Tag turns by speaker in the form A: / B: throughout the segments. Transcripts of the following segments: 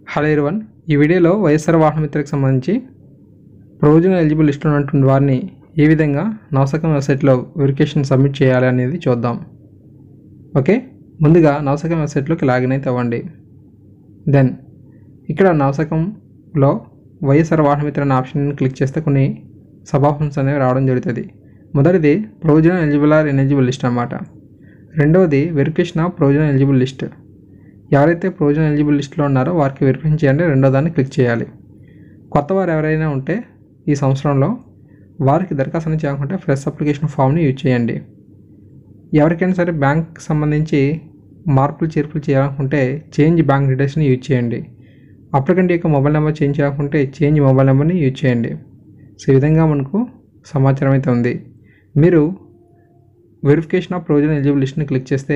A: hello ఇరవన్ ఈ వీడియోలో వైఎస్ఆర్ వాహన మిత్రకు సంబంధించి ప్రొవిజనల్ ఎలిజిబుల్ లిస్ట్ ఉన్నటువంటి వారిని ఏ విధంగా నవసకం వెబ్సైట్లో వెరిఫికేషన్ సబ్మిట్ చేయాలి అనేది చూద్దాం ఓకే ముందుగా నవసకం వెబ్సైట్లోకి లాగిన్ అయితే అవ్వండి దెన్ ఇక్కడ నవసకంలో వైఎస్ఆర్ వాహన మిత్ర అనే ఆప్షన్ క్లిక్ చేస్తే కొన్ని సబ్ ఆప్షన్స్ అనేవి రావడం జరుగుతుంది మొదటిది provisional eligible or eligible list అన్నమాట రెండవది verification of provisional eligible list ఎవరైతే ప్రొవిజన్ ఎలిజిబుల్ లిస్ట్లో ఉన్నారో వారికి వెరిఫై చేయండి రెండో దాన్ని క్లిక్ చేయాలి కొత్త వారు ఎవరైనా ఉంటే ఈ సంవత్సరంలో వారికి దరఖాస్తు చేయకుంటే ఫ్రెష్ అప్లికేషన్ ఫామ్ని యూజ్ చేయండి ఎవరికైనా సరే బ్యాంక్ సంబంధించి మార్పులు చేర్పులు చేయాలనుకుంటే చేంజ్ బ్యాంక్ డీటెయిల్స్ని యూజ్ చేయండి అప్లికెంట్ యొక్క మొబైల్ నెంబర్ చేంజ్ చేయాలనుకుంటే చేంజ్ మొబైల్ నెంబర్ని యూజ్ చేయండి సో ఈ విధంగా మనకు సమాచారం అయితే ఉంది మీరు వెరిఫికేషన్ ఆఫ్ ప్రొవిజన్ ఎలిజిబుల్ లిస్ట్ని క్లిక్ చేస్తే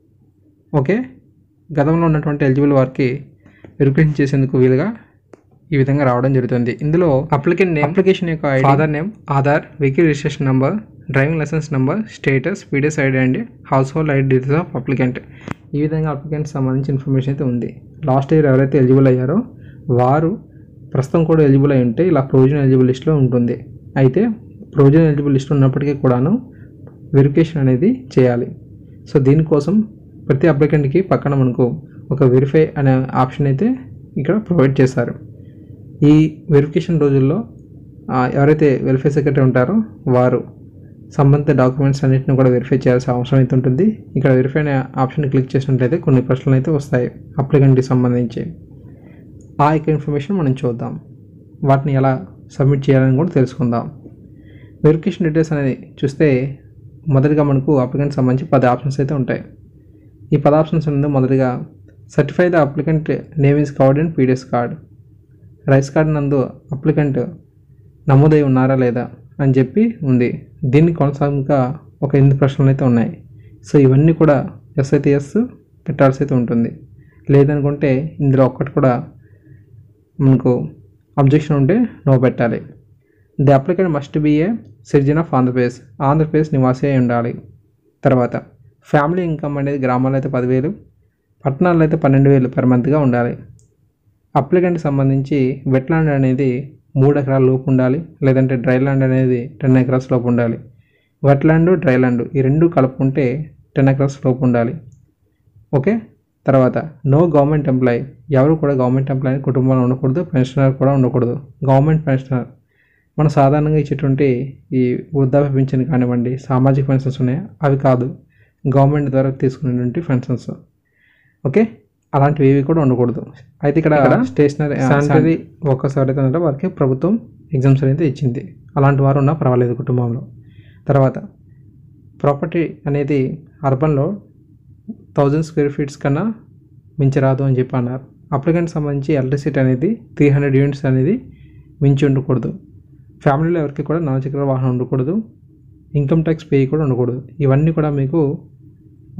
A: ఓకే గతంలో ఉన్నటువంటి ఎలిజిబుల్ వారికి వెరిఫికేషన్ చేసేందుకు వీలుగా ఈ విధంగా రావడం జరుగుతుంది ఇందులో అప్లికెంట్ నేమ్ అప్లికేషన్ యొక్క father name Aadhaar vehicle registration number driving licence number status PDS ID and household ID details of applicant ఈ విధంగా అప్లికెంట్ సంబంధించి ఇన్ఫర్మేషన్ అయితే ఉంది లాస్ట్ ఇయర్ ఎవరైతే ఎలిజిబుల్ అయ్యారో వారు ప్రస్తుతం కూడా ఎలిజిబుల్ అయి ఉంటే ఇలా ప్రొవిజన్ ఎలిజిబుల్ లిస్ట్లో ఉంటుంది అయితే ప్రొవిజన్ ఎలిజిబుల్ లిస్ట్ ఉన్నప్పటికీ కూడాను వెరిఫికేషన్ అనేది చేయాలి సో దీనికోసం ప్రతి అప్లికెంట్కి పక్కన మనకు ఒక వెరిఫై అనే ఆప్షన్ అయితే ఇక్కడ ప్రొవైడ్ చేశారు ఈ వెరిఫికేషన్ రోజుల్లో ఆ, ఎవరైతే వెరిఫై సెక్రటరీ ఉంటారో వారు సంబంధిత డాక్యుమెంట్స్ అన్నింటిని కూడా వెరిఫై చేయాల్సిన అవసరం అయితే ఉంటుంది ఇక్కడ వెరిఫై అనే ఆప్షన్ క్లిక్ చేసినట్లయితే కొన్ని ప్రశ్నలు అయితే వస్తాయి అప్లికెంట్కి సంబంధించి ఆ యొక్క ఇన్ఫర్మేషన్ మనం చూద్దాం వాటిని ఎలా సబ్మిట్ చేయాలని కూడా తెలుసుకుందాం వెరిఫికేషన్ డీటెయిల్స్ అనేది చూస్తే మొదటిగా మనకు అప్లికెంట్ సంబంధించి పది ఆప్షన్స్ అయితే ఉంటాయి ఈ పది ఆప్షన్స్ ఉంది మొదటిగా certify the applicant name is covered in PDS card rice card నందు అప్లికెంట్ నమోదై ఉన్నారా లేదా అని చెప్పి ఉంది దీన్ని కొనసాగంగా ఒక ఎనిమిది ప్రశ్నలు అయితే ఉన్నాయి సో ఇవన్నీ కూడా ఎస్ అయితే ఎస్ పెట్టాల్సి అయితే ఉంటుంది లేదనుకుంటే ఇందులో ఒక్కటి కూడా మనకు అబ్జెక్షన్ ఉంటే నో పెట్టాలి the applicant must be a citizen of Andhra Pradesh Andhra Pradesh నివాసి అయి ఉండాలి తర్వాత ఫ్యామిలీ ఇన్కమ్ అనేది గ్రామాల్లో అయితే పదివేలు పట్టణాల్లో అయితే పన్నెండు వేలు పర్ మంత్గా ఉండాలి అప్లికెంట్కి సంబంధించి వెట్లాండ్ అనేది మూడు ఎకరాల లోపు ఉండాలి లేదంటే డ్రై ల్యాండ్ అనేది టెన్ ఎకరాస్ లోపు ఉండాలి వెట్లాండ్ డ్రై ల్యాండ్ ఈ రెండు కలుపుకుంటే టెన్ ఎకరాస్ లోపు ఉండాలి ఓకే తర్వాత నో గవర్నమెంట్ ఎంప్లాయీ ఎవరు కూడా గవర్నమెంట్ ఎంప్లాయీ కుటుంబంలో ఉండకూడదు పెన్షనర్ కూడా ఉండకూడదు గవర్నమెంట్ పెన్షనర్ మనం సాధారణంగా ఇచ్చేటువంటి ఈ వృద్ధాప్య పెన్షన్ కానివ్వండి సామాజిక పెన్షన్స్ ఉన్నాయి అవి కాదు గవర్నమెంట్ ద్వారా తీసుకునేటువంటి పెన్షన్స్ ఓకే అలాంటివి ఏవి కూడా ఉండకూడదు అయితే ఇక్కడ స్టేషనరీ శానిటరీ వర్కర్స్ ఎవరైతే ఉన్నారో వారికి ప్రభుత్వం ఎగ్జామ్స్ అయితే ఇచ్చింది అలాంటి వారు ఉన్నా పర్వాలేదు కుటుంబంలో తర్వాత ప్రాపర్టీ అనేది అర్బన్లో థౌజండ్ స్క్వేర్ ఫీట్స్ కన్నా మించరాదు అని చెప్పి అన్నారు అప్లికెంట్ సంబంధించి ఎలక్ట్రిసిటీ అనేది త్రీ హండ్రెడ్ యూనిట్స్ అనేది మించి ఉండకూడదు ఫ్యామిలీలో ఎవరికి కూడా నాలుగు చక్ర వాహనం ఉండకూడదు ఇన్కమ్ ట్యాక్స్ పే కూడా ఉండకూడదు ఇవన్నీ కూడా మీకు ఆ,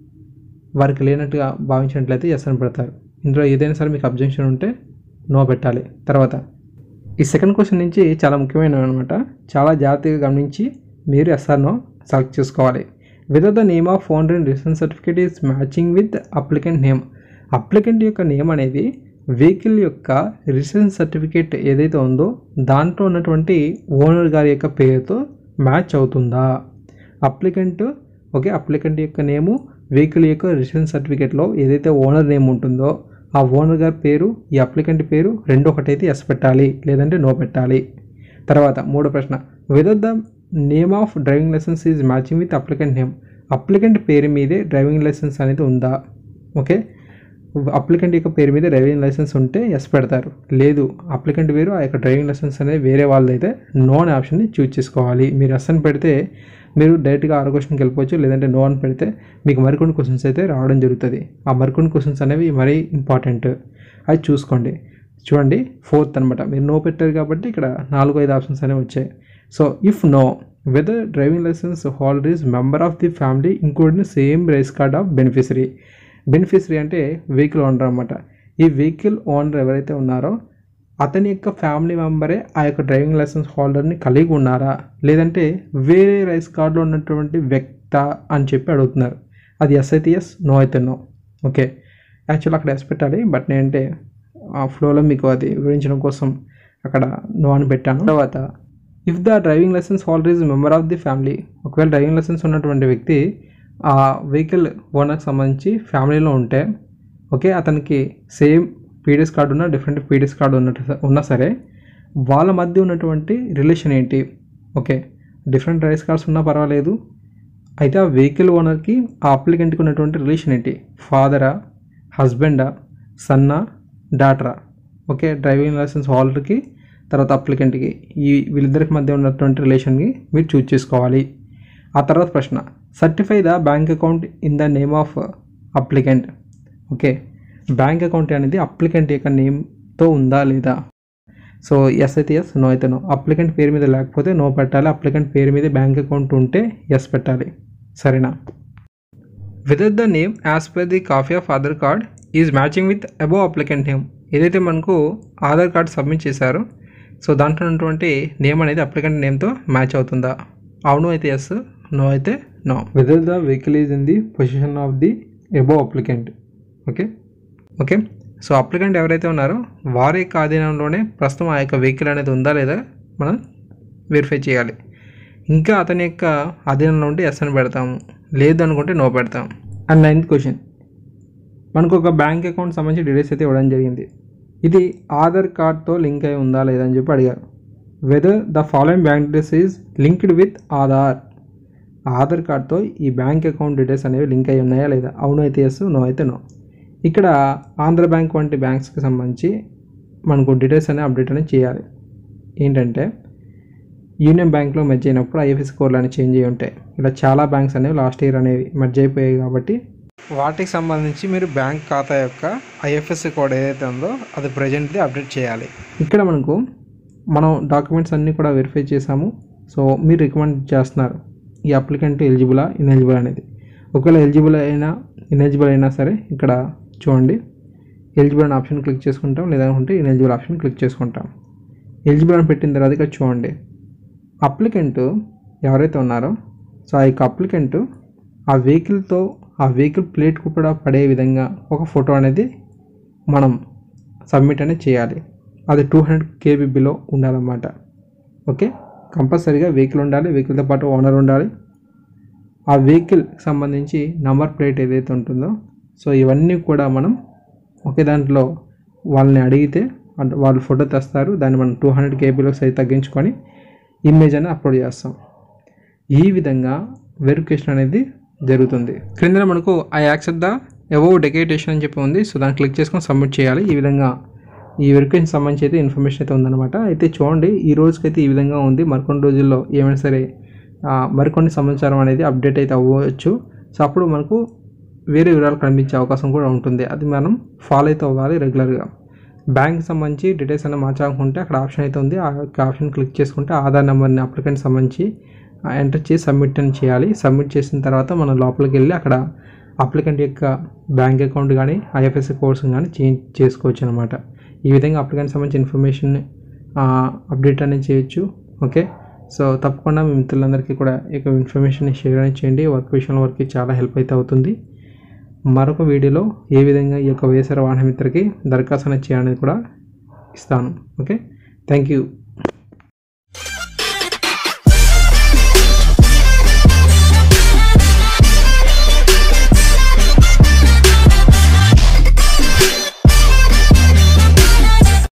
A: వారికి లేనట్టుగా భావించినట్లయితే ఎస్ అని పెడతారు ఇందులో ఏదైనా సరే మీకు అబ్జెక్షన్ ఉంటే నో పెట్టాలి తర్వాత ఈ సెకండ్ క్వశ్చన్ నుంచి చాలా ముఖ్యమైనవి అనమాట చాలా జాగ్రత్తగా గమనించి మీరు ఎస్ఆర్ నో సెలెక్ట్ చేసుకోవాలి with the name of owner and registration certificate is matching with applicant name applicant యొక్క నేమ్ అనేది వెహికల్ యొక్క రిజిస్ట్రేషన్ సర్టిఫికేట్ ఏదైతే ఉందో దాంట్లో ఉన్నటువంటి ఓనర్ గారి యొక్క పేరుతో మ్యాచ్ అవుతుందా అప్లికెంట్ ఓకే అప్లికెంట్ యొక్క నేము వెహికల్ యొక్క రిజిస్ట్రేషన్ సర్టిఫికేట్లో ఏదైతే ఓనర్ నేమ్ ఉంటుందో ఆ ఓనర్ గారి పేరు ఈ అప్లికెంట్ పేరు రెండు ఒకటైతే ఎస్ పెట్టాలి లేదంటే నో పెట్టాలి తర్వాత మూడో ప్రశ్న whether the name of driving licence is matching with applicant name applicant పేరు మీదే డ్రైవింగ్ లైసెన్స్ అనేది ఉందా ఓకే అప్లికెంట్ యొక్క పేరు మీద డ్రైవింగ్ లైసెన్స్ ఉంటే ఎస్ పెడతారు లేదు అప్లికెంట్ వేరు ఆ యొక్క డ్రైవింగ్ లైసెన్స్ అనేది వేరే వాళ్ళదైతే నో అనే ఆప్షన్ని చూజ్ చేసుకోవాలి మీరు ఎస్ అని పెడితే మీరు డైరెక్ట్గా ఆరో క్వశ్చన్కి వెళ్ళిపోవచ్చు లేదంటే నో అని పెడితే మీకు మరికొన్ని క్వశ్చన్స్ అయితే రావడం జరుగుతుంది ఆ మరికొన్ని క్వశ్చన్స్ అనేవి మరీ ఇంపార్టెంట్ అది చూసుకోండి చూడండి ఫోర్త్ అనమాట మీరు నో పెట్టారు కాబట్టి ఇక్కడ నాలుగు ఐదు ఆప్షన్స్ అనేవి వచ్చాయి so if no whether driving licence holder is member of the family including same rice card of beneficiary beneficiary అంటే వెహికల్ ఓనర్ అనమాట ఈ వెహికల్ ఓనర్ ఎవరైతే ఉన్నారో అతని యొక్క ఫ్యామిలీ మెంబరే ఆ యొక్క డ్రైవింగ్ లైసెన్స్ హోల్డర్ని కలిగి ఉన్నారా లేదంటే వేరే రైస్ కార్డులో ఉన్నటువంటి వ్యక్త అని చెప్పి అడుగుతున్నారు అది ఎస్ అయితే ఎస్ నో అయితే నో ఓకే యాక్చువల్ అక్కడ ఎస్ పెట్టాలి బట్ నేనంటే ఆ ఫ్లోలో మీకు అది వివరించడం కోసం అక్కడ నో అని పెట్టాను తర్వాత if the driving licence holder is member of the family ఒకవేళ డ్రైవింగ్ లైసెన్స్ ఉన్నటువంటి వ్యక్తి ఆ వెహికల్ ఓనర్కి సంబంధించి ఫ్యామిలీలో ఉంటే ఓకే అతనికి సేమ్ పీడిఎస్ కార్డు ఉన్న డిఫరెంట్ పీడిఎస్ కార్డు ఉన్నట్టు ఉన్నా సరే వాళ్ళ మధ్య ఉన్నటువంటి రిలేషన్ ఏంటి ఓకే డిఫరెంట్ రైస్ కార్డ్స్ ఉన్నా పర్వాలేదు అయితే ఆ వెహికల్ ఓనర్కి ఆ అప్లికెంట్కి ఉన్నటువంటి రిలేషన్ ఏంటి ఫాదరా హస్బెండా సన్నా డాటరా ఓకే డ్రైవింగ్ లైసెన్స్ హోల్డర్కి తర్వాత అప్లికెంట్కి ఈ వీళ్ళిద్దరికి మధ్య ఉన్నటువంటి రిలేషన్ని మీరు చూజ్ చేసుకోవాలి ఆ తర్వాత ప్రశ్న certify the bank account in the name of applicant okay bank account అనేది అప్లికెంట్ యొక్క నేమ్తో ఉందా లేదా సో ఎస్ అయితే ఎస్ నో అయితే నో అప్లికెంట్ పేరు మీద లేకపోతే నో పెట్టాలి అప్లికెంట్ పేరు మీద బ్యాంక్ అకౌంట్ ఉంటే ఎస్ పెట్టాలి సరేనా with the name as per the copy of Aadhaar card is matching with above applicant name ఏదైతే మనకు ఆధార్ కార్డ్ సబ్మిట్ చేశారో సో దాంట్లో ఉన్నటువంటి నేమ్ అనేది అప్లికెంట్ నేమ్తో మ్యాచ్ అవుతుందా అవును అయితే ఎస్ నో అయితే no whether the vehicle is in the position of the above applicant okay okay so applicant ఎవరైతే ఉన్నారో వారి యొక్క ఆధీనంలోనే ప్రస్తుతం ఆ యొక్క వెహికల్ అనేది ఉందా లేదా మనం వెరిఫై చేయాలి ఇంకా అతని యొక్క ఆధీనంలో ఉంటే ఎస్ అని పెడతాము లేదు అనుకుంటే నో పెడతాం అండ్ నైన్త్ క్వశ్చన్ మనకు ఒక బ్యాంక్ అకౌంట్ సంబంధించి డీటెయిల్స్ అయితే ఇవ్వడం జరిగింది ఇది ఆధార్ కార్డ్తో లింక్ అయి ఉందా లేదా అని చెప్పి అడిగారు whether the following bank details is linked with Aadhaar Aadhaar కార్డ్తో ఈ బ్యాంక్ అకౌంట్ డీటెయిల్స్ అనేవి లింక్ అయి ఉన్నాయా లేదా అవును అయితే ఎస్ నో అయితే నో ఇక్కడ ఆంధ్ర బ్యాంక్ వంటి బ్యాంక్స్కి సంబంధించి మనకు డీటెయిల్స్ అనేవి అప్డేట్ అనేది చేయాలి ఏంటంటే యూనియన్ బ్యాంక్లో మెర్జ్ అయినప్పుడు ఐఎఫ్ఎస్ కోడ్లు అనేవి చేంజ్ అయ్యి ఉంటాయి ఇలా చాలా బ్యాంక్స్ అనేవి లాస్ట్ ఇయర్ అనేవి మెర్జ్ అయిపోయాయి కాబట్టి వాటికి సంబంధించి మీరు బ్యాంక్ ఖాతా యొక్క ఐఎఫ్ఎస్సి కోడ్ ఏదైతే ఉందో అది ప్రజెంట్లీ అప్డేట్ చేయాలి ఇక్కడ మనకు మనం డాక్యుమెంట్స్ అన్నీ కూడా వెరిఫై చేసాము సో మీరు రికమెండ్ చేస్తున్నారు ఈ అప్లికెంట్ ఎలిజిబులా ఇన్ఎలిజిబుల్ అనేది ఒకవేళ ఎలిజిబుల్ అయినా ఇన్ఎలిజిబుల్ అయినా సరే ఇక్కడ చూడండి ఎలిజిబుల్ అనే ఆప్షన్ క్లిక్ చేసుకుంటాం లేదనుకుంటే ఇన్ఎలిజిబుల్ ఆప్షన్ క్లిక్ చేసుకుంటాం ఎలిజిబుల్ అని పెట్టిన తర్వాత ఇక్కడ చూడండి అప్లికెంట్ ఎవరైతే ఉన్నారో సో ఆ యొక్క అప్లికెంట్ ఆ వెహికల్తో ఆ వెహికల్ ప్లేట్కు కూడా పడే విధంగా ఒక ఫోటో అనేది మనం సబ్మిట్ అనేది చేయాలి అది టూ హండ్రెడ్ కేబీ బిలో ఉండాలన్నమాట ఓకే కంపల్సరీగా వెహికల్ ఉండాలి వెహికల్తో పాటు ఓనర్ ఉండాలి ఆ వెహికల్కి సంబంధించి నంబర్ ప్లేట్ ఏదైతే ఉంటుందో సో ఇవన్నీ కూడా మనం ఒకే దాంట్లో వాళ్ళని అడిగితే అంటే వాళ్ళు ఫోటో తెస్తారు దాన్ని మనం టూ హండ్రెడ్ కేబీలో సైజ్ తగ్గించుకొని ఇమేజ్ అనేది అప్లోడ్ చేస్తాం ఈ విధంగా వెరిఫికేషన్ అనేది జరుగుతుంది క్రింద మనకు I accept the above declaration అని చెప్పి ఉంది సో దాన్ని క్లిక్ చేసుకొని సబ్మిట్ చేయాలి ఈ విధంగా ఈ వెరిఫికేషన్ సంబంధించి అయితే ఇన్ఫర్మేషన్ అయితే ఉందన్నమాట అయితే చూడండి ఈ రోజుకైతే ఈ విధంగా ఉంది మరికొన్ని రోజుల్లో ఏమైనా సరే ఆ, మరికొన్ని సమాచారం అనేది అప్డేట్ అయితే అవ్వచ్చు సో అప్పుడు మనకు వేరే వివరాలు కనిపించే అవకాశం కూడా ఉంటుంది అది మనం ఫాలో అయితే అవ్వాలి రెగ్యులర్గా బ్యాంక్ సంబంధించి డీటెయిల్స్ అనేది మార్చాలనుకుంటే అక్కడ ఆప్షన్ అయితే ఉంది ఆ యొక్క ఆప్షన్ క్లిక్ చేసుకుంటే ఆధార్ నెంబర్ని అప్లికెంట్ సంబంధించి ఎంటర్ చేసి సబ్మిట్ అని చేయాలి సబ్మిట్ చేసిన తర్వాత మనం లోపలికి వెళ్ళి అక్కడ అప్లికెంట్ యొక్క బ్యాంక్ అకౌంట్ కానీ ఐఎఫ్ఎస్సి కోడ్స్ కానీ చేంజ్ చేసుకోవచ్చు అనమాట ఈ విధంగా అప్లికెంట్ సంబంధించి ఇన్ఫర్మేషన్ అప్డేట్ అనేది చేయొచ్చు ఓకే సో తప్పకుండా మీ మిత్రులందరికీ కూడా ఈ యొక్క ఇన్ఫర్మేషన్ షేర్ అనేది చేయండి వర్క్ విషయంలో వర్క్కి చాలా హెల్ప్ అయితే అవుతుంది మరొక వీడియోలో ఏ విధంగా ఈ యొక్క వేసర వాహన మిత్రకి దరఖాస్తు అనేది చేయాలనేది కూడా ఇస్తాను ఓకే థ్యాంక్ యూ